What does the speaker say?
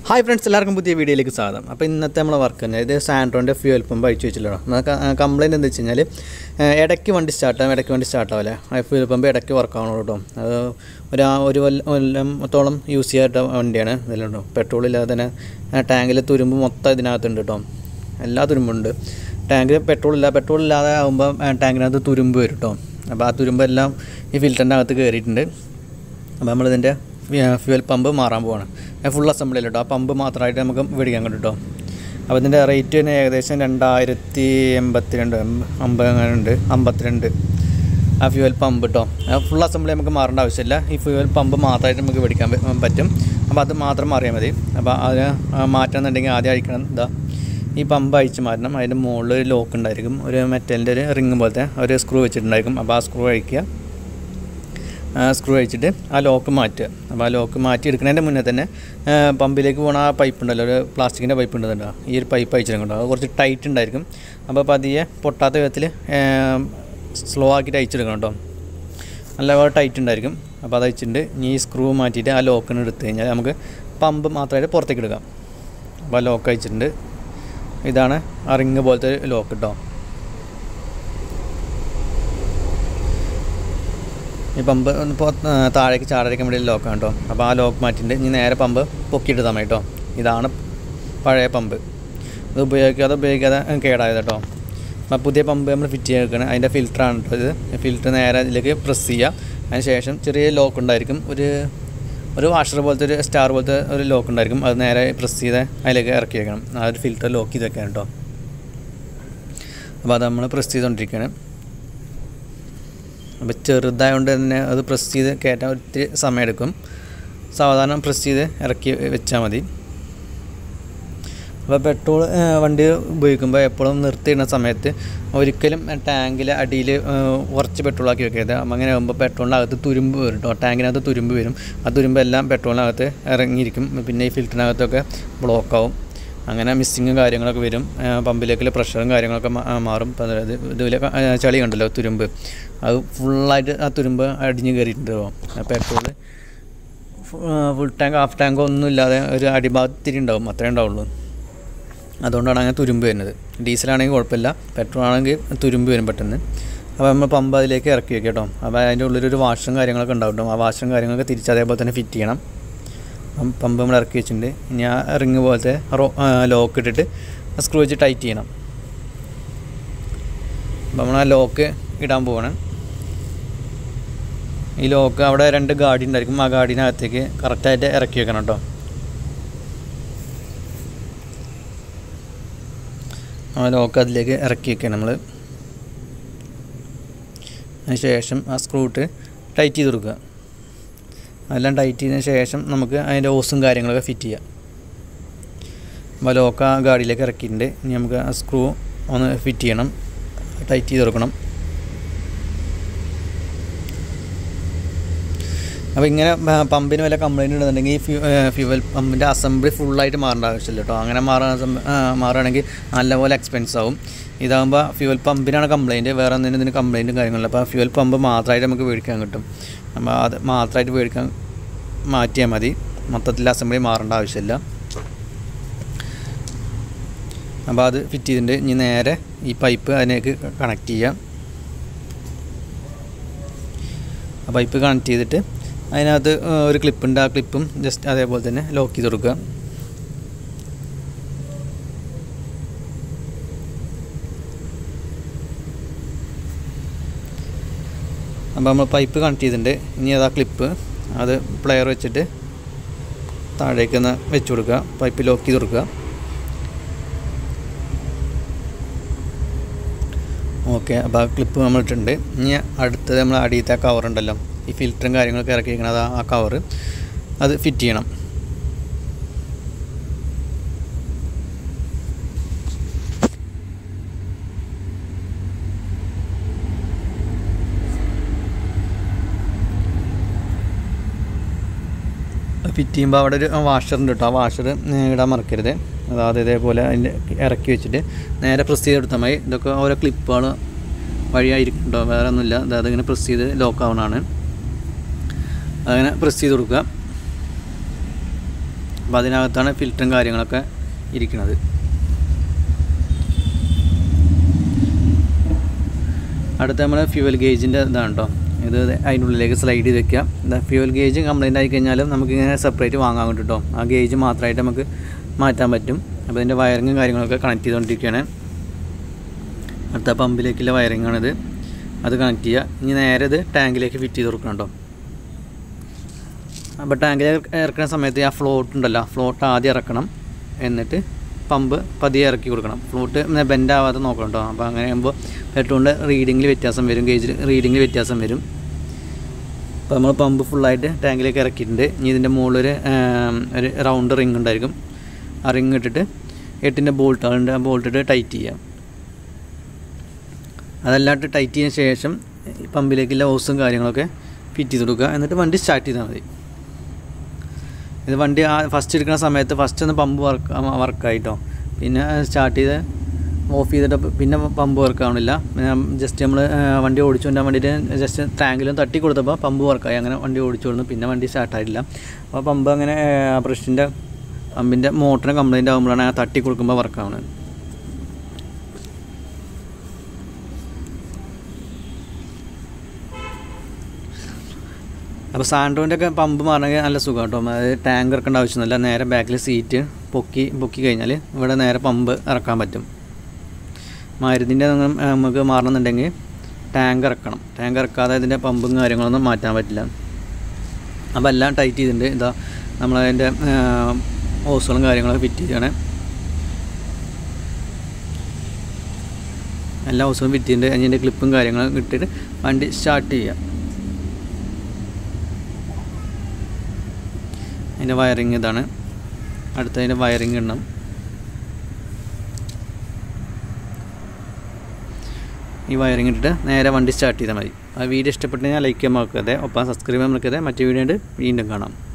Hi friends എല്ലാവർക്കും പുതിയ വീഡിയോയിലേക്ക് സ്വാഗതം അപ്പോൾ ഇന്നത്തെ നമ്മളെ വർക്ക് തന്നെ ഇത് സാൻഡ്രോൻ്റെ ഫ്യൂൽ പമ്പ് അഴിച്ചു വെച്ചിട്ടുള്ളൂ നമുക്ക് കംപ്ലയിൻറ്റ് എന്താ വെച്ച് കഴിഞ്ഞാൽ ഇടയ്ക്ക് വണ്ടി സ്റ്റാർട്ടാകും ഇടയ്ക്ക് വണ്ടി സ്റ്റാർട്ടാവില്ല ആ ഫ്യൂൽ പമ്പ് ഇടയ്ക്ക് വർക്ക് ആവണം കേട്ടോ അത് ഒരു ആ- ഒരു കൊല്ലം കൊല്ലത്തോളം യൂസ് ചെയ്യാത്ത വണ്ടിയാണ് ഇതിലുണ്ടോ പെട്രോൾ ഇല്ലാതെ തന്നെ ടാങ്കിൽ തുരുമ്പ് മൊത്തം ഇതിനകത്തുണ്ട് കേട്ടോ എല്ലാ തുരുമ്പുണ്ട് ടാങ്കിൽ പെട്രോൾ ഇല്ല പെട്രോൾ ഇല്ലാതെ ആകുമ്പോൾ ടാങ്കിനകത്ത് തുരുമ്പ് വരും കേട്ടോ അപ്പോൾ ആ തുരുമ്പെല്ലാം ഈ ഫിൽറ്ററിൻ്റെ അകത്ത് കയറിയിട്ടുണ്ട് അപ്പോൾ നമ്മളിതിൻ്റെ ഫ്യൂൽ പമ്പ് മാറാൻ പോവാണ് ഫുൾ അസംബ്ലി കേട്ടോ ആ പമ്പ് മാത്രമായിട്ട് നമുക്ക് മേടിക്കാൻ കിട്ടും കേട്ടോ അപ്പോൾ ഇതിൻ്റെ റേറ്റ് തന്നെ ഏകദേശം രണ്ടായിരത്തി എൺപത്തിരണ്ട് അമ്പത് അങ്ങനെ ഉണ്ട് അമ്പത്തിരണ്ട് ആ ഫ്യൂവൽ പമ്പ് കേട്ടോ ഫുൾ അസംബ്ലി നമുക്ക് മാറേണ്ട ആവശ്യമില്ല ഈ ഫ്യൂവൽ പമ്പ് മാത്രമായിട്ട് നമുക്ക് മേടിക്കാൻ പ- പറ്റും അപ്പോൾ അത് മാത്രം മാറിയാൽ മതി അപ്പോൾ അത് മാറ്റണമെന്നുണ്ടെങ്കിൽ ആദ്യം അഴിക്കണം ഇതാ ഈ പമ്പ് അഴിച്ച് മാറ്റണം അതിൻ്റെ മുകളിൽ ഒരു ലോക്ക് ഉണ്ടായിരിക്കും ഒരു മെറ്റലിൻ്റെ ഒരു റിങ് പോലത്തെ ഒരു സ്ക്രൂ വെച്ചിട്ടുണ്ടായിരിക്കും അപ്പോൾ ആ സ്ക്രൂ അഴിക്കുക സ്ക്രൂ അഴിച്ചിട്ട് ആ ലോക്ക് മാറ്റുക അപ്പോൾ ആ ലോക്ക് മാറ്റി എടുക്കുന്നതിൻ്റെ മുന്നേ തന്നെ ആ, പമ്പിലേക്ക് പോകണ ആ പൈപ്പ് ഉണ്ടല്ലോ ഒരു പ്ലാസ്റ്റിക്കിൻ്റെ പൈപ്പ് ഉണ്ടല്ലോ ഈ ഒരു പൈപ്പ് അയച്ചിട്ടുണ്ടോ അത് കുറച്ച് ടൈറ്റ് ഉണ്ടായിരിക്കും അപ്പോൾ പതിയെ പൊട്ടാത്ത വിധത്തിൽ സ്ലോ ആക്കിയിട്ട് അയച്ചെടുക്കണം കേട്ടോ നല്ലപോലെ ടൈറ്റ് ഉണ്ടായിരിക്കും അപ്പോൾ അത് അയച്ചിട്ടുണ്ട് ഇനി ഈ സ്ക്രൂ മാറ്റിയിട്ട് ആ ലോക്കിന് എടുത്തു കഴിഞ്ഞാൽ നമുക്ക് പമ്പ് മാത്രമായിട്ട് പുറത്തേക്ക് എടുക്കാം അപ്പോൾ ആ ലോക്ക് അയച്ചിട്ടുണ്ട് ഇതാണ് ആ റിങ് പോലത്തെ ലോക്ക് കേട്ടോ ഈ പമ്പ് ഒന്ന് പൊ- ആ, താഴേക്ക് ചാടാതിരിക്കാൻ വേണ്ടി ലോക്കാണ് കേട്ടോ അപ്പോൾ ആ ലോക്ക് മാറ്റിയിട്ട് ഇനി നേരെ പമ്പ് പൊക്കിയിട്ട് തന്നെ കേട്ടോ ഇതാണ് പഴയ പമ്പ് ഇത് ഉപയോഗിക്കാതെ ഉപയോഗിക്കാതെ കേടായത് കേട്ടോ അപ്പോൾ പുതിയ പമ്പ് നമ്മൾ ഫിറ്റ് ചെയ്ത് വെക്കണം അതിൻ്റെ ഫിൽറ്ററാണ് കേട്ടോ ഇത് ഫിൽറ്റർ നേരെ ഇതിലേക്ക് പ്രസ് ചെയ്യുക അതിന് ശേഷം ചെറിയ ലോക്ക് ഉണ്ടായിരിക്കും ഒരു ഒരു വാഷർ പോലത്തെ ഒരു സ്റ്റാർ പോലത്തെ ഒരു ലോക്ക് ഉണ്ടായിരിക്കും അത് നേരെ പ്രസ് ചെയ്ത് അതിലേക്ക് ഇറക്കി വെക്കണം ആ ഒരു ഫിൽറ്റർ ലോക്ക് ചെയ്ത് വെക്കണം കേട്ടോ അപ്പോൾ അത് നമ്മൾ പ്രസ് ചെയ്തുകൊണ്ടിരിക്കുകയാണ് അപ്പോൾ ചെറുതായതുകൊണ്ട് തന്നെ അത് പ്രസ് ചെയ്ത് കയറ്റാൻ ഒത്തിരി സമയമെടുക്കും സാവധാനം പ്രസ് ചെയ്ത് ഇറക്കി വെച്ചാൽ മതി അപ്പോൾ പെട്രോൾ വണ്ടി ഉപയോഗിക്കുമ്പോൾ എപ്പോഴും നിർത്തിയിടുന്ന സമയത്ത് ഒരിക്കലും ടാങ്കിലെ അടിയിൽ കുറച്ച് പെട്രോൾ ആക്കി വെക്കരുത് അപ്പം അങ്ങനെ ആകുമ്പോൾ പെട്രോളിനകത്ത് തുരുമ്പ് വരും കേട്ടോ ടാങ്കിനകത്ത് തുരുമ്പ് വരും ആ തുരുമ്പെല്ലാം പെട്രോളിനകത്ത് ഇറങ്ങിയിരിക്കും പിന്നെ ഈ ഫിൽറ്ററിനകത്തൊക്കെ ബ്ലോക്ക് ആവും അങ്ങനെ മിസ്സിങ്ങും കാര്യങ്ങളൊക്കെ വരും ആ, പമ്പിലേക്കുള്ള പ്രഷറും കാര്യങ്ങളൊക്കെ മാ- ആ, മാറും ഇപ്പം അതായത് ഇതിലെ ക- ആ, ചളി കണ്ടല്ലോ തുരുമ്പ് അത് ഫുള്ളായിട്ട് ആ തുരുമ്പ് അടിഞ്ഞ് കയറിയിട്ടുണ്ടാവും ആ petrol full tank half tank ഒന്നും ഇല്ലാതെ ഒരു അടിഭാഗത്തിരി ഉണ്ടാവും അത്രേ ഉണ്ടാവുള്ളൂ അതുകൊണ്ടാണ് അങ്ങനെ തുരുമ്പ് വരുന്നത് ഡീസലാണെങ്കിൽ കുഴപ്പമില്ല പെട്രോൾ ആണെങ്കിൽ തുരുമ്പ് വരും പെട്ടെന്ന് അപ്പോൾ നമ്മൾ പമ്പ് അതിലേക്ക് ഇറക്കി വെക്കുക കേട്ടോ അപ്പോൾ അതിൻ്റെ ഉള്ളിലൊരു വാഷും കാര്യങ്ങളൊക്കെ ഉണ്ടാവും കേട്ടോ. ആ വാഷും കാര്യങ്ങളൊക്കെ തിരിച്ച് അതേപോലെ തന്നെ ഫിറ്റ് ചെയ്യണം അപ്പം പമ്പ് നമ്മൾ ഇറക്കി വെച്ചിട്ടുണ്ട് ഇനി ആ റിങ് പോലത്തെ റോ ലോക്ക് ഇട്ടിട്ട് സ്ക്രൂ വെച്ച് ടൈറ്റ് ചെയ്യണം അപ്പം നമ്മൾ ആ ലോക്ക് ഇടാൻ പോവാണ് ഈ ലോക്ക് അവിടെ രണ്ട് ഗാഡി ഉണ്ടായിരിക്കും ആ ഗാഡിനകത്തേക്ക് കറക്റ്റായിട്ട് ഇറക്കി വെക്കണം കേട്ടോ ആ ലോക്ക് അതിലേക്ക് ഇറക്കി വെക്കുക നമ്മൾ അതിന് ശേഷം ആ സ്ക്രൂ ഇട്ട് ടൈറ്റ് ചെയ്ത് കൊടുക്കുക എല്ലാം ടൈറ്റ് ചെയ്തതിന് ശേഷം നമുക്ക് അതിൻ്റെ ഓസും കാര്യങ്ങളൊക്കെ ഫിറ്റ് ചെയ്യാം അപ്പോൾ ലോക്ക് ആ ഗാഡിയിലേക്ക് ഇറക്കിയിട്ടുണ്ട് ഇനി നമുക്ക് ആ സ്ക്രൂ ഒന്ന് ഫിറ്റ് ചെയ്യണം ടൈറ്റ് ചെയ്ത് കൊടുക്കണം അപ്പോൾ ഇങ്ങനെ പ- പമ്പിന് വല്ല കംപ്ലൈൻറ്റ് ഉണ്ടെന്നുണ്ടെങ്കിൽ ഈ ഫ്യൂ ഫ്യൂവൽ പമ്പിൻ്റെ അസംബ്ലി ഫുള്ളായിട്ട് മാറേണ്ട ആവശ്യമില്ല കേട്ടോ അങ്ങനെ മാറാൻ സം- ആ, മാറുകയാണെങ്കിൽ നല്ലപോലെ എക്സ്പെൻസ് ആവും ഇതാകുമ്പോൾ ഫ്യൂവൽ പമ്പിനാണ് കംപ്ലൈൻറ്റ് വേറെ ഒന്നിനും ഇതിന് കംപ്ലൈൻറ്റും കാര്യങ്ങളില്ല അപ്പോൾ ഫ്യൂവൽ പമ്പ് മാത്രമായിട്ട് നമുക്ക് മേടിക്കാൻ കിട്ടും അപ്പോൾ അത് മാത്രമായിട്ട് മേടിക്കാൻ മാറ്റിയാൽ മതി മൊത്തത്തിൽ അസംബ്ലി മാറേണ്ട ആവശ്യമില്ല അപ്പോൾ അത് ഫിറ്റ് ചെയ്തിട്ടുണ്ട് ഇനി നേരെ ഈ പൈപ്പ് അതിലേക്ക് കണക്ട് ചെയ്യാം ആ പൈപ്പ് കണക്ട് ചെയ്തിട്ട് അതിനകത്ത് ഏ, ഒരു ക്ലിപ്പുണ്ട് ആ ക്ലിപ്പും ജസ്റ്റ് അതേപോലെ തന്നെ ലോക്ക് ചെയ്ത് കൊടുക്കുക അപ്പോൾ നമ്മൾ പൈപ്പ് കണക്ട് ചെയ്തിട്ടുണ്ട് ഇനി അതാ ക്ലിപ്പ് അത് പ്ലെയർ വെച്ചിട്ട് താഴേക്ക് ഒന്ന് വെച്ച് കൊടുക്കുക പൈപ്പ് ലോക്ക് ചെയ്ത് കൊടുക്കുക ഓക്കെ അപ്പോൾ ആ ക്ലിപ്പ് നമ്മൾ ഇട്ടിട്ടുണ്ട് ഇനി അടുത്തത് നമ്മൾ അടിയത്തെ ആ കവർ ഉണ്ടല്ലോ ഈ ഫിൽറ്ററും കാര്യങ്ങളൊക്കെ ഇറക്കി വെക്കണത് ആ കവർ അത് ഫിറ്റ് ചെയ്യണം ഫിറ്റ് ചെയ്യുമ്പോൾ അവിടെ ഒരു വാഷർ ഉണ്ട് കേട്ടോ ആ വാഷർ ഇടാൻ മറക്കരുത് അതായത് ഇതേപോലെ അതിൻ്റെ ഇറക്കി വെച്ചിട്ട് നേരെ പ്രസ് ചെയ്ത് എടുത്താൽ മതി ഇതൊക്കെ ഓരോ ക്ലിപ്പുകൾ വഴിയായിരിക്കും കേട്ടോ വേറെ ഒന്നുമില്ല അതായത് ഇങ്ങനെ പ്രസ് ചെയ്ത് ലോക്ക് ആവണതാണ് അങ്ങനെ പ്രസ് ചെയ്ത് കൊടുക്കുക അപ്പോൾ അതിനകത്താണ് ഫിൽറ്ററും കാര്യങ്ങളൊക്കെ ഇരിക്കുന്നത് അടുത്ത നമ്മൾ ഫ്യൂവൽ ഗേജിൻ്റെ ഇതാണ് കേട്ടോ ഇത് അതിൻ്റെ ഉള്ളിലേക്ക് സ്ലൈഡ് ചെയ്ത് വെക്കുക എന്താ ഫ്യൂവൽ ഗേജ് കംപ്ലൈൻ്റ് ആയി കഴിഞ്ഞാലും നമുക്കിങ്ങനെ സെപ്പറേറ്റ് വാങ്ങാൻ കിട്ടും കേട്ടോ ആ ഗേജ് മാത്രമായിട്ട് നമുക്ക് മാറ്റാൻ പറ്റും അപ്പോൾ ഇതിൻ്റെ വയറിങ്ങും കാര്യങ്ങളൊക്കെ കണക്ട് ചെയ്തുകൊണ്ടിരിക്കുകയാണ് അടുത്ത പമ്പിലേക്കുള്ള വയറിംഗ് ആണിത് അത് കണക്ട് ചെയ്യുക ഇനി നേരെ ഇത് ടാങ്കിലേക്ക് ഫിറ്റ് ചെയ്ത് കൊടുക്കണം കേട്ടോ അപ്പോൾ ടാങ്കിൽ ഇറക്കുന്ന സമയത്ത് ആ ഫ്ലോട്ട് ഉണ്ടല്ലോ ഫ്ലോട്ട് ആദ്യം ഇറക്കണം എന്നിട്ട് പമ്പ് പതിയെ ഇറക്കി കൊടുക്കണം ഫ്ലോട്ട് ബെൻഡ് ആവാതെ നോക്കണം കേട്ടോ അപ്പോൾ അങ്ങനെ ആകുമ്പോൾ പെട്രോളിൻ്റെ റീഡിങ്ങിൽ വ്യത്യാസം വരും ഗേജിൽ റീഡിങ്ങിൽ വ്യത്യാസം വരും അപ്പോൾ നമ്മൾ പമ്പ് ഫുള്ളായിട്ട് ടാങ്കിലേക്ക് ഇറക്കിയിട്ടുണ്ട് ഇനി ഇതിൻ്റെ മുകളിൽ ഒരു ഒരു റൗണ്ട് റിങ് ഉണ്ടായിരിക്കും ആ റിങ് ഇട്ടിട്ട് എട്ടിൻ്റെ ബോൾട്ട് അതുകൊണ്ട് ആ ബോൾട്ട് ഇട്ട് ടൈറ്റ് ചെയ്യാം അതല്ലാണ്ട് ടൈറ്റ് ചെയ്തതിന് ശേഷം പമ്പിലേക്കുള്ള ഓസും കാര്യങ്ങളൊക്കെ ഫിറ്റ് ചെയ്ത് കൊടുക്കുക എന്നിട്ട് വണ്ടി സ്റ്റാർട്ട് ചെയ്താൽ മതി ഇത് വണ്ടി ആ ഫസ്റ്റ് എടുക്കുന്ന സമയത്ത് ഫസ്റ്റ് ഒന്ന് പമ്പ് വർക്ക് വർക്കായിട്ടോ പിന്നെ സ്റ്റാർട്ട് ചെയ്ത് ഓഫ് ചെയ്തിട്ട് പിന്നെ പമ്പ് വർക്ക് ആവണില്ല ജസ്റ്റ് നമ്മൾ വണ്ടി ഓടിച്ചു കൊണ്ടാൻ വേണ്ടിയിട്ട് ജസ്റ്റ് ടാങ്കിലും തട്ടി കൊടുത്തപ്പോൾ പമ്പ് വർക്കായി അങ്ങനെ വണ്ടി ഓടിച്ചു കൊടുന്നു പിന്നെ വണ്ടി സ്റ്റാർട്ടായിട്ടില്ല അപ്പോൾ പമ്പ് അങ്ങനെ ബ്രഷിൻ്റെ പമ്പിൻ്റെ മോട്ടറിന് കംപ്ലൈൻറ്റ് ആകുമ്പോഴാണ് ആ തട്ടി കൊടുക്കുമ്പോൾ വർക്കാവുന്നത് അപ്പോൾ സാൻഡ്രോൻ്റെ ഒക്കെ പമ്പ് മാറണമെങ്കിൽ നല്ല സുഖം കേട്ടോ അതായത് ടാങ്ക് ഇറക്കേണ്ട ആവശ്യമൊന്നുമില്ല നേരെ ബാക്കിൽ സീറ്റ് പൊക്കി പൊക്കി കഴിഞ്ഞാൽ ഇവിടെ നേരെ പമ്പ് ഇറക്കാൻ പറ്റും മരുന്നിൻ്റെ നമുക്ക് മാറണമെന്നുണ്ടെങ്കിൽ ടാങ്ക് ഇറക്കണം ടാങ്ക് ഇറക്കാതെ ഇതിൻ്റെ പമ്പും കാര്യങ്ങളൊന്നും മാറ്റാൻ പറ്റില്ല അപ്പോൾ എല്ലാം ടൈറ്റ് ചെയ്തിട്ടുണ്ട് ഇതാ നമ്മളതിൻ്റെ ഓസുകളും കാര്യങ്ങളൊക്കെ ഫിറ്റ് ചെയ്യാണ് എല്ലാ ഓസുകളും ഫിറ്റ് ചെയ്തിട്ടുണ്ട് അതിൻ്റെ ക്ലിപ്പും കാര്യങ്ങളും ഇട്ടിട്ട് വണ്ടി സ്റ്റാർട്ട് ചെയ്യുക അതിൻ്റെ വയറിങ് ഇതാണ് അടുത്തതിൻ്റെ വയറിങ് ഇടണം ഈ വയറിങ് ഇട്ടിട്ട് നേരെ വണ്ടി സ്റ്റാർട്ട് ചെയ്താൽ മതി ആ വീഡിയോ ഇഷ്ടപ്പെട്ടു കഴിഞ്ഞാൽ ലൈക്ക് ചെയ്യാൻ മറക്കരുത് ഒപ്പം സബ്സ്ക്രൈബ് ചെയ്യാൻ മറക്കരുത് മറ്റു വീഡിയോ ഉണ്ട് വീണ്ടും കാണാം